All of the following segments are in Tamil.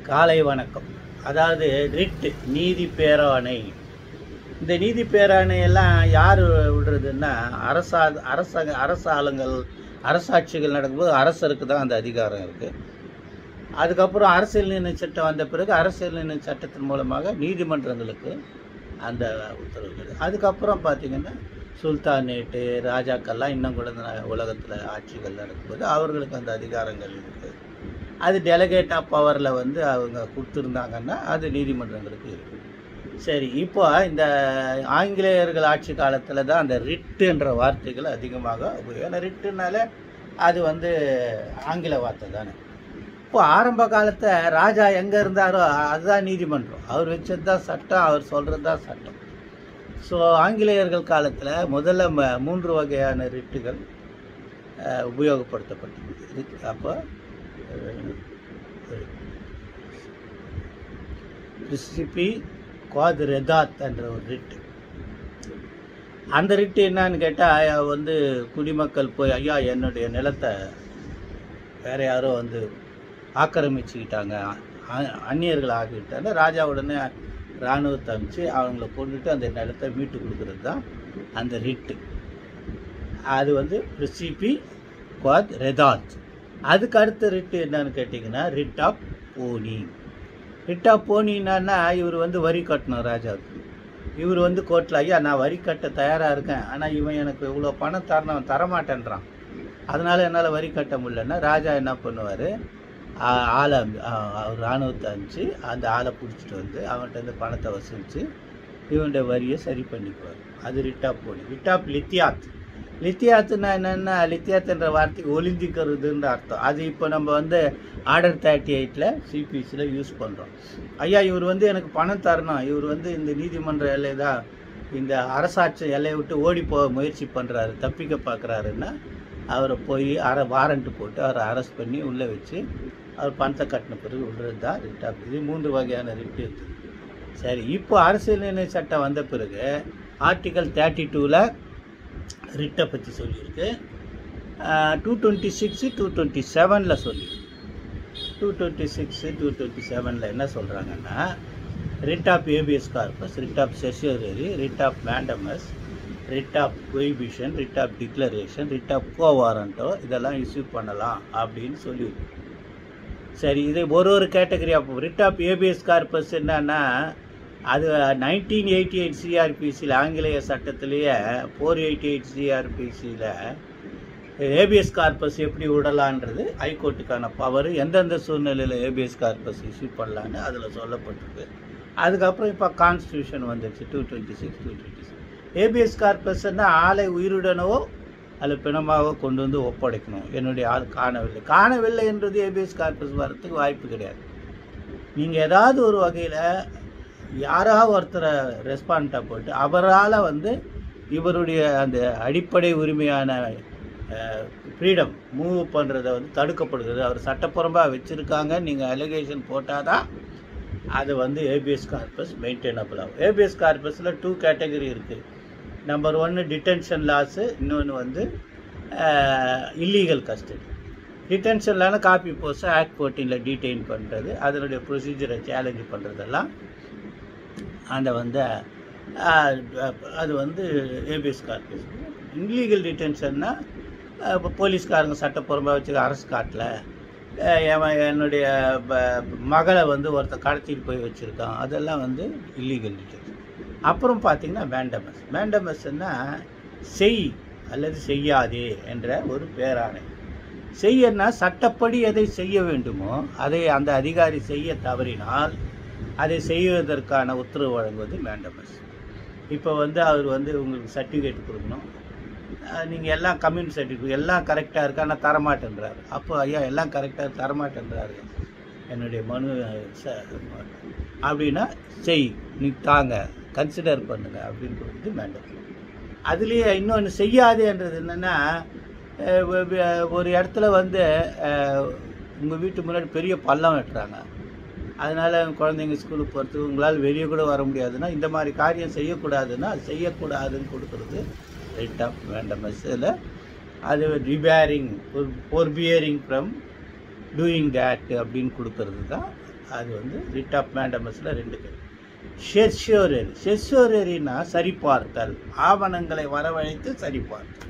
காலை வணக்கம் அதாவது ரிட் நீதி பேராணை இந்த நீதி பேராணை எல்லாம் யார் விடுறதுன்னா அரசா அரசாங்க அரசாளுங்கள் அரசாட்சிகள் நடக்கும்போது அரசருக்கு தான் அந்த அதிகாரம் இருக்குது அதுக்கப்புறம் அரசியல் நிர்ணய சட்டம் வந்த பிறகு அரசியல் நிர்ணய சட்டத்தின் மூலமாக நீதிமன்றங்களுக்கு அந்த உத்தரவுகள் அதுக்கப்புறம் பார்த்தீங்கன்னா சுல்தானேட்டு ராஜாக்கள்லாம் இன்னும் கூட இந்த உலகத்தில் ஆட்சிகள் நடக்கும்போது அவர்களுக்கு அந்த அதிகாரங்கள் இருக்குது அது டெலகேட் ஆஃப் பவரில் வந்து அவங்க கொடுத்துருந்தாங்கன்னா அது நீதிமன்றங்களுக்கு இருக்குது சரி இப்போ இந்த ஆங்கிலேயர்கள் ஆட்சி காலத்தில் தான் அந்த ரிட்டுன்ற வார்த்தைகள் அதிகமாக உபயோகம் ஏன்னா ரிட்டுனாலே அது வந்து ஆங்கில வார்த்தை தானே இப்போ ஆரம்ப காலத்தை ராஜா எங்கே இருந்தாரோ அதுதான் நீதிமன்றம் அவர் வச்சது தான் சட்டம் அவர் சொல்கிறது தான் சட்டம் ஸோ ஆங்கிலேயர்கள் காலத்தில் முதல்ல ம- மூன்று வகையான ரிட்டுகள் அஹ், உபயோகப்படுத்தப்பட்டது ரிட் அப்போ ரிசிபி குவாத் ரெதாத் என்ற ஒரு ரிட்டு அந்த ரிட்டு என்னன்னு கேட்டால் வந்து குடிமக்கள் போய் ஐயா என்னுடைய நிலத்தை வேற யாரோ வந்து ஆக்கிரமிச்சுக்கிட்டாங்க அ- அந்நியர்கள் ஆக்கிட்டாங்க ராஜா உடனே இராணுவத்தை அனுப்பிச்சு அவங்கள கொண்டுட்டு அந்த நிலத்தை மீட்டு கொடுக்கறது தான் அந்த ரிட்டு அது வந்து ரிசிபி குவாத் ரெதாத் அதுக்கு அடுத்த ரிட்டு என்னன்னு கேட்டிங்கன்னா ரிட் ஆஃப் போனி ரிட் ஆஃப் போனின்னா இவர் வந்து வரி கட்டணும் ராஜாவுக்கு இவர் வந்து கோர்ட்டில் ஐயா நான் வரி கட்ட தயாராக இருக்கேன் ஆனால் இவன் எனக்கு இவ்வளோ பணம் தரணும் அவன் தரமாட்டேன்றான் அதனால் என்னால் வரி கட்ட முடியலன்னா ராஜா என்ன பண்ணுவார் ஆளை ஆ- அவர் இராணுவத்தை அனுப்பிச்சு அந்த ஆளை பிடிச்சிட்டு வந்து அவன்கிட்ட இருந்து பணத்தை வசூலித்து இவனுடைய வரியை சரி பண்ணிக்குவார் அது ரிட்டாப் போனி ரிட்டாப் லித்தியாத் லித்தியாத்துனா என்னென்னா லித்தியாத்துன்ற வார்த்தைக்கு ஒளிந்திக்கிறதுன்ற அர்த்தம் அது இப்போ நம்ம வந்து ஆர்டர் தேர்ட்டி எயிட்டில் சிபிஎஸ்சியில் யூஸ் பண்ணுறோம் ஐயா இவர் வந்து எனக்கு பணம் தரணும் இவர் வந்து இந்த நீதிமன்ற எல்லை தான் இந்த அரசாட்சி எல்லையை விட்டு ஓடி போக முயற்சி பண்ணுறாரு தப்பிக்க பார்க்குறாருன்னா அவரை போய் அரை வாரண்ட் போட்டு அவரை அரெஸ்ட் பண்ணி உள்ளே வச்சு அவர் பணத்தை கட்டின பிறகு விடுறது தான் ரிட் ஆஃப் இது மூன்று வகையான ரிட் இருக்குது சரி இப்போ அரசியல் நிர்ணய சட்டம் வந்த பிறகு ஆர்டிகல் தேர்ட்டி டூவில் ரிட்டை பற்றி சொல்லியிருக்கு two twenty six two twenty செவனில் சொல்லி two twenty six two twenty செவனில் என்ன சொல்கிறாங்கன்னா writ of habeas corpus writ of certiorari writ of mandamus writ of prohibition writ of declaration writ of quo warranto இதெல்லாம் இஷ்யூ பண்ணலாம் அப்படின்னு சொல்லியிருக்கு சரி இது ஒரு ஒரு category of writ of habeas corpus என்னன்னா அது நைன்டீன் எயிட்டி எயிட் சிஆர்பிசியில் ஆங்கிலேய சட்டத்திலேயே ஃபோர் எயிட்டி எயிட் சிஆர்பிசியில் ஏபிஎஸ் கார்பஸ் எப்படி விடலான்றது ஹைகோர்ட்டுக்கான பவர் எந்தெந்த சூழ்நிலையில் ஏபிஎஸ் கார்பஸ் இஷ்யூ பண்ணலான்னு அதில் சொல்லப்பட்டிருக்கு அதுக்கப்புறம் இப்போ கான்ஸ்டியூஷன் வந்துடுச்சு two twenty six two twenty six habeas கார்பஸ்ன்னா ஆளை உயிருடனவோ அல்லது பிணமாகவோ கொண்டு வந்து ஒப்படைக்கணும் என்னுடைய ஆள் காணவில்லை காணவில்லை என்றது ஏபிஎஸ் கார்பஸ் வர்றதுக்கு வாய்ப்பு கிடையாது நீங்கள் ஏதாவது ஒரு வகையில் யாராவது ஒருத்தரை ரெஸ்பாண்டாக போட்டு அவரால் வந்து இவருடைய அந்த அடிப்படை உரிமையான ஃப்ரீடம் மூவ் பண்ணுறத வந்து தடுக்கப்படுகிறது அவர் சட்டப்புறம்பாக வச்சுருக்காங்க நீங்கள் அலிகேஷன் போட்டால் தான் அது வந்து ஏபிஎஸ் கார்பஸ் மெயின்டைனபிள் ஆகும் ஏபிஎஸ் கார்பஸில் டூ கேட்டகரி இருக்குது நம்பர் ஒன்று டிடென்ஷன் லாஸு இன்னொன்று வந்து இல்லீகல் கஸ்டடி டிடென்ஷன்லான காப்பி போஸ்ட் ஆக்ட் ஃபோர்டீனில் டீடைன் பண்ணுறது அதனுடைய ப்ரொசீஜரை சேலஞ்ச் பண்ணுறதெல்லாம் அந்த வந்து ஆஹ், அது வந்து ஏபிஎஸ் கார்பஸ் இல்லீகல் டிடென்ஷன்னா இப்போ போலீஸ்காரங்க சட்டப்பூர்வமாக வச்சு அரசு காட்டில் என்னுடைய ப- மகளை வந்து ஒருத்தன் கடத்திட்டு போய் வச்சுருக்கான் அதெல்லாம் வந்து இல்லீகல் டிடென்ஷன் அப்புறம் பார்த்தீங்கன்னா மேண்டமஸ் மேண்டமஸ்ன்னா செய் அல்லது செய்யாதே என்ற ஒரு பேராணை செய்யன்னா சட்டப்படி எதை செய்ய வேண்டுமோ அதை அந்த அதிகாரி செய்ய தவறினால் அதை செய்வதற்கான உத்தரவு வழங்குவது மேண்டமஸ் இப்போ வந்து அவர் வந்து உங்களுக்கு சர்டிஃபிகேட் கொடுக்கணும் நீங்கள் எல்லாம் கம்யூனிட்டி சர்டிஃபிகேட் எல்லாம் கரெக்டாக இருக்கு ஆனால் தரமாட்டேன்றாரு அப்போ ஐயா எல்லாம் கரெக்டாக தரமாட்டேன்றாரு என்னுடைய மனு ச- அப்படின்னா செய் நீ தாங்க கன்சிடர் பண்ணுங்க அப்படின்னு கொடுக்குறது மேண்டமஸ் அதுலேயே இன்னொன்று செய்யாதேன்றது என்னென்னா ஒரு இடத்துல வந்து உங்கள் வீட்டு முன்னாடி பெரிய பள்ளம் வெட்டுறாங்க அதனால் குழந்தைங்க ஸ்கூலுக்கு போகிறதுக்கு உங்களால் வெளியே கூட வர முடியாதுன்னா இந்த மாதிரி காரியம் செய்யக்கூடாதுன்னா அது செய்யக்கூடாதுன்னு கொடுக்குறது ரைட் ஆஃப் வேண்டமஸில் அது debarring forbearing from doing that அப்படின்னு கொடுக்கறது தான் அது வந்து ரிட் ஆஃப் மேண்டமஸில் ரெண்டு பேர் செர்ஷோரரி செர்ஷோரரினா சரிபார்த்தல் ஆவணங்களை வரவழைத்து சரிபார்த்தல்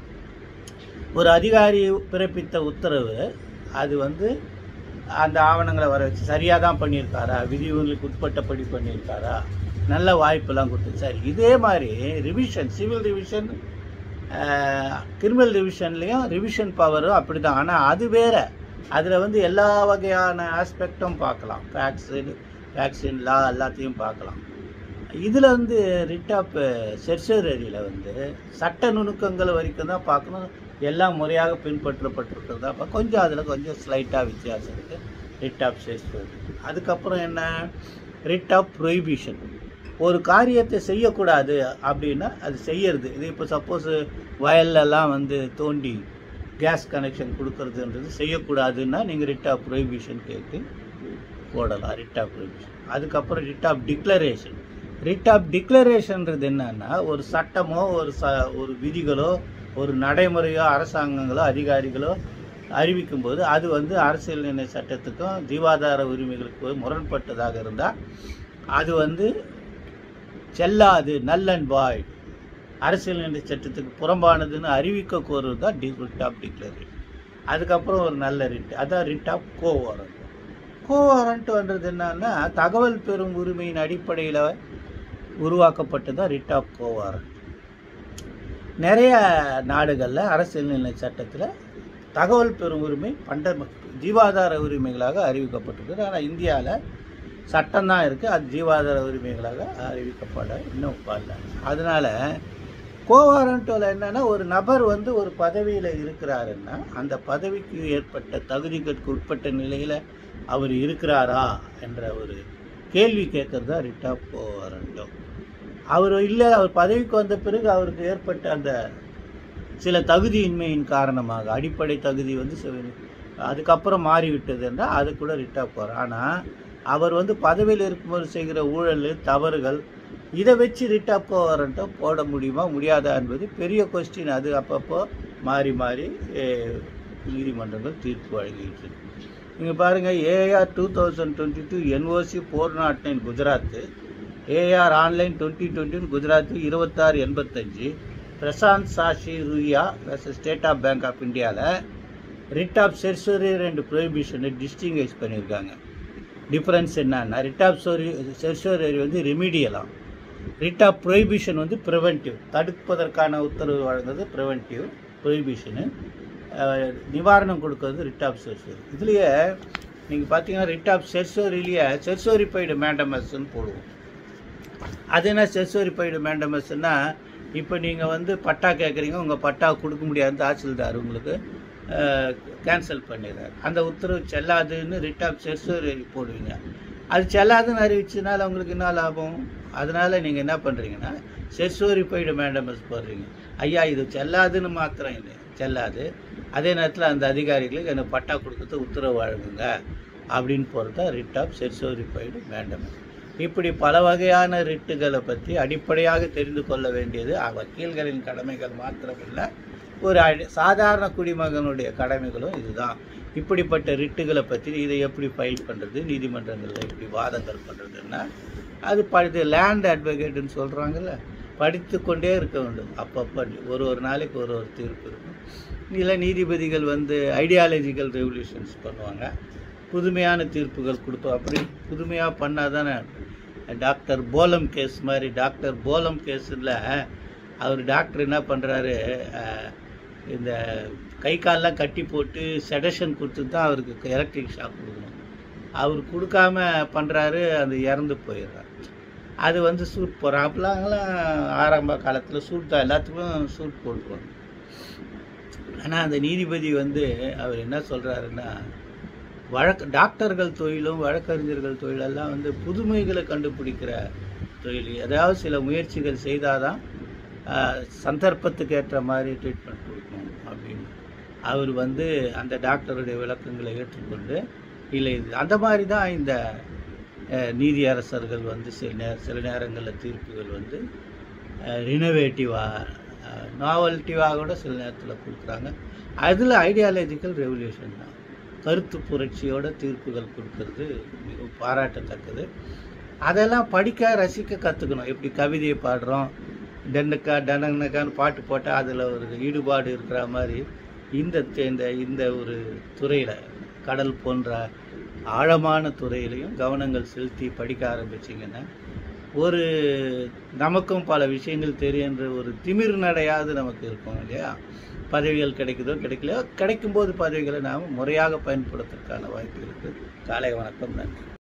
ஒரு அதிகாரி பிறப்பித்த உத்தரவு அது வந்து அந்த ஆவணங்களை வர வச்சு சரியாக தான் பண்ணியிருக்காரா விதிவுகளுக்கு உட்பட்டபடி பண்ணியிருக்காரா நல்ல வாய்ப்பெல்லாம் கொடுத்து சரி இதே மாதிரி ரிவிஷன் சிவில் ரிவிஷன் கிரிமினல் ரிவிஷன்லேயும் ரிவிஷன் பவரும் அப்படி தான் ஆனால் அது வேற அதில் வந்து எல்லா வகையான ஆஸ்பெக்டும் பார்க்கலாம் ஃபேக்ஸு வேக்சின் லா எல்லாத்தையும் பார்க்கலாம் இதில் வந்து ரிட் ஆஃப் செர்சரியில் வந்து சட்ட நுணுக்கங்கள் வரைக்கும் தான் பார்க்கணும் எல்லாம் முறையாக பின்பற்றப்பட்டிருக்கிறதா அப்போ கொஞ்சம் அதில் கொஞ்சம் ஸ்லைட்டாக வித்தியாசம் இருக்குது ரிட் ஆஃப் செர்சரி அதுக்கப்புறம் என்ன ரிட் ஆஃப் ப்ரொஹிபிஷன் ஒரு காரியத்தை செய்யக்கூடாது அப்படின்னா அது செய்யறது இது இப்போ சப்போஸ் வயல்லலாம் வந்து தோண்டி கேஸ் கனெக்ஷன் கொடுக்கறதுன்றது செய்யக்கூடாதுன்னா நீங்கள் ரிட் ஆஃப் ப்ரொஹிபிஷன் கேட்டு போடலாம் ரிட் ஆஃப் ப்ரொஹிபிஷன் அதுக்கப்புறம் writ of declaration writ of டிக்ளரேஷன்றது என்னன்னா ஒரு சட்டமோ ஒரு ச ஒரு விதிகளோ ஒரு நடைமுறையோ அரசாங்கங்களோ அதிகாரிகளோ அறிவிக்கும் போது அது வந்து அரசியல் நிர்ணய சட்டத்துக்கும் ஜீவாதார உரிமைகளுக்கு முரண்பட்டதாக இருந்தால் அது வந்து செல்லாது நல் அண்ட் வாய்ட் அரசியல் நிர்ணய சட்டத்துக்கு புறம்பானதுன்னு அறிவிக்க கோருவது தான் டி ரிட் ஆஃப் டிக்ளரேஷன் அதுக்கப்புறம் ஒரு நல்ல ரிட் அதான் writ of quo warranto quo வாரண்ட்ன்றது என்னன்னா தகவல் பெறும் உரிமையின் அடிப்படையில் உருவாக்கப்பட்டது தான் ரிட் ஆஃப் கோ வாரண்ட் நிறைய நாடுகளில் அரசியல் நிர்ணய சட்டத்தில் தகவல் பெறும் உரிமை பண்ட ஜீவாதார உரிமைகளாக அறிவிக்கப்பட்டிருக்குது ஆனால் இந்தியாவில் சட்டம் தான் இருக்குது அது ஜீவாதார உரிமைகளாக அறிவிக்கப்பட இன்னும் வரல அதனால் கோவாரண்டோவில் என்னென்னா ஒரு நபர் வந்து ஒரு பதவியில் இருக்கிறாருன்னா அந்த பதவிக்கு ஏற்பட்ட தகுதிகளுக்கு உட்பட்ட நிலையில் அவர் இருக்கிறாரா என்ற ஒரு கேள்வி கேட்கறது தான் ரிட் ஆஃப் கோவாரண்டோ அவர் இல்லை அவர் பதவிக்கு வந்த பிறகு அவருக்கு ஏற்பட்ட அந்த சில தகுதியின்மையின் காரணமாக அடிப்படை தகுதி வந்து சில- அதுக்கப்புறம் மாறிவிட்டது என்றால் அது கூட ரிட் ஆஃப் போகிறார் ஆனால் அவர் வந்து பதவியில் இருக்கும்போது செய்கிற ஊழல் தவறுகள் இதை வச்சு ரிட் ஆஃப் வாரண்ட்டை போட முடியுமா முடியாதா என்பது பெரிய கொஸ்டின் அது அப்பப்போ மாறி மாறி eh, நீதிமன்றங்கள் தீர்ப்பு வழங்கிட்டு இருக்கு நீங்கள் பாருங்கள் AR two thousand twenty two NOC four nought nine Gujarat AR online twenty டுவெண்ட்டின்னு குஜராத்து இருபத்தாறு எண்பத்தஞ்சு Prashant Shashi Ruia State of Bank of இந்தியாவில் ரிட் ஆஃப் செர்சரியர் அண்ட் ப்ரொஹிபிஷனை டிஸ்டிங்வைஸ் பண்ணியிருக்காங்க டிஃப்ரென்ஸ் என்னன்னா ரிட் ஆஃப் சோரி செர்சரியர் வந்து ரெமிடியலாம் ரிட் ஆஃப் ப்ரொஹிபிஷன் வந்து ப்ரிவென்டிவ் தடுப்பதற்கான உத்தரவு வழங்குறது ப்ரிவென்டிவ் ப்ரொஹிபிஷனு நிவாரணம் கொடுக்கறது ரிட் ஆஃப் செர்சரி இதுலேயே நீங்கள் பார்த்தீங்கன்னா ரிட் ஆஃப் செர்சோரிலேயே செர்சோரிஃபைடு மேண்டமஸ்ன்னு போடுவோம் அது என்ன செர்சோரிஃபைடு மேண்டமஸ்னா இப்போ நீங்கள் வந்து பட்டா கேட்குறீங்க உங்கள் பட்டா கொடுக்க முடியாது தாசில்தார் உங்களுக்கு கேன்சல் பண்ணிடுறாரு அந்த உத்தரவு செல்லாதுன்னு ரிட் ஆஃப் செர்சோரி போடுவீங்க அது செல்லாதுன்னு அறிவிச்சதுனால உங்களுக்கு என்ன லாபம் அதனால நீங்கள் என்ன பண்ணுறீங்கன்னா செர்சோரிஃபைடு மேண்டமஸ் போடுறீங்க ஐயா இது செல்லாதுன்னு மாத்திரம் இல்லை செல்லாது அதே நேரத்தில் அந்த அதிகாரிகளுக்கு எனக்கு பட்டா கொடுக்கறது உத்தரவு வழங்குங்க அப்படின்னு போகிறது தான் ரிட் ஆஃப் செர்சோரிஃபைடு மேண்டமஸ் இப்படி பல வகையான ரிட்டுகளை பற்றி அடிப்படையாக தெரிந்து கொள்ள வேண்டியது அ- வக்கீல்களின் கடமைகள் மாத்திரமில்லை ஒரு அடி- சாதாரண குடிமகனுடைய கடமைகளும் இதுதான் இப்படிப்பட்ட ரிட்டுகளை பற்றி இதை எப்படி ஃபைல் பண்ணுறது நீதிமன்றங்களில் எப்படி வாதங்கள் பண்ணுறதுன்னா அது படித்து லேண்ட் அட்வொகேட்டுன்னு சொல்கிறாங்கல்ல படித்து கொண்டே இருக்க வேண்டும் அப்பப்போ ஒரு ஒரு நாளைக்கு ஒரு ஒரு தீர்ப்பு இருக்கும் இதில் நீதிபதிகள் வந்து ஐடியாலஜிக்கல் ரெவல்யூஷன்ஸ் பண்ணுவாங்க புதுமையான தீர்ப்புகள் கொடுப்போம் அப்படி புதுமையாக பண்ணால் தானே டாக்டர் போலம் கேஸ் மாதிரி டாக்டர் போலம் கேஸில் அவர் டாக்டர் என்ன பண்ணுறாரு இந்த கை கால்லாம் கட்டி போட்டு செடஷன் கொடுத்து தான் அவருக்கு எலக்ட்ரிக் ஷாக் கொடுக்கணும் அவர் கொடுக்காம பண்ணுறாரு அது இறந்து போயிடுறார் அது வந்து சூட் போகிறாப்புலாங்களாம் ஆரம்ப காலத்தில் சூட் தான் எல்லாத்துக்கும் சூட் போட்டுருவாங்க ஆனால் அந்த நீதிபதி வந்து அவர் என்ன சொல்கிறாருன்னா வழக்கு டாக்டர்கள் தொழிலும் வழக்கறிஞர்கள் தொழிலெல்லாம் வந்து புதுமைகளை கண்டுபிடிக்கிற தொழில் ஏதாவது சில முயற்சிகள் செய்தாதான் ஆஹ், சந்தர்ப்பத்துக்கு ஏற்ற மாதிரி ட்ரீட்மெண்ட் கொடுக்கணும் அப்படின்னு அவர் வந்து அந்த டாக்டருடைய விளக்கங்களை ஏற்றுக்கொண்டு இல்லை இது அந்த மாதிரி தான் இந்த அஹ், நீதியரசர்கள் வந்து சில நே சில நேரங்களில் தீர்ப்புகள் வந்து ரினோவேட்டிவாக நாவல்ட்டிவாக கூட சில நேரத்தில் கொடுக்குறாங்க அதில் ஐடியாலஜிக்கல் ரெவல்யூஷன் தான் கருத்து புரட்சியோட தீர்ப்புகள் கொடுக்கறது மிகவும் பாராட்டத்தக்கது அதெல்லாம் படிக்க ரசிக்க கற்றுக்கணும் எப்படி கவிதையை பாடுறோம் டென்னக்கா டனங்கக்கான்னு பாட்டு போட்டால் அதில் ஒரு ஈடுபாடு இருக்கிற மாதிரி இந்த த- இந்த இந்த ஒரு துறையில் கடல் போன்ற ஆழமான துறையிலையும் கவனங்கள் செலுத்தி படிக்க ஆரம்பிச்சிங்கன்னா ஒரு நமக்கும் பல விஷயங்கள் தெரியுன்ற ஒரு திமிர் நடையாவது நமக்கு இருக்கும் இல்லையா பதவிகள் கிடைக்குதோ கிடைக்கலையோ கிடைக்கும்போது பதவிகளை நாம் முறையாக பயன்படுத்துறதுக்கான வாய்ப்பு இருக்குது காலை வணக்கம் நன்றி